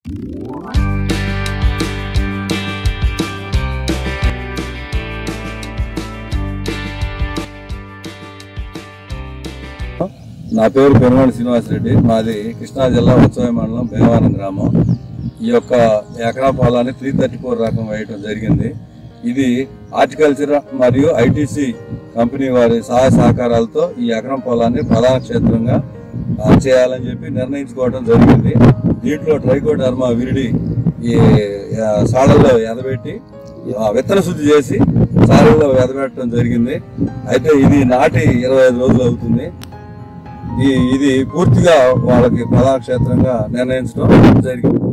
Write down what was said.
నా పేరు పెనుగొండ శ్రీనివాసరెడ్డి మాది కృష్ణా జిల్లా ఉత్సవ మండలం భీమవరం గ్రామం ఈ యొక్క ఎకరా పొలాన్ని త్రీ థర్టీ ఫోర్ రకం వేయటం జరిగింది ఇది హార్టికల్చర్ మరియు ఐటీసీ కంపెనీ వారి సహాయ సహకారాలతో ఈ ఎకరం పొలాన్ని ప్రధాన క్షేత్రంగా ఆ, చేయాలని చెప్పి నిర్ణయించుకోవడం జరిగింది దీంట్లో ట్రైకోడర్మా విరిడి ఈ ఆ, సాడల్లో ఎదబెట్టి ఆ, విత్తన శుద్ధి చేసి సాడల్లో ఎదబెట్టడం జరిగింది అయితే ఇది నాటి ఇరవై ఐదు రోజులు అవుతుంది ఈ ఇది పూర్తిగా వాళ్ళకి ప్రధాన క్షేత్రంగా నిర్ణయించడం జరిగింది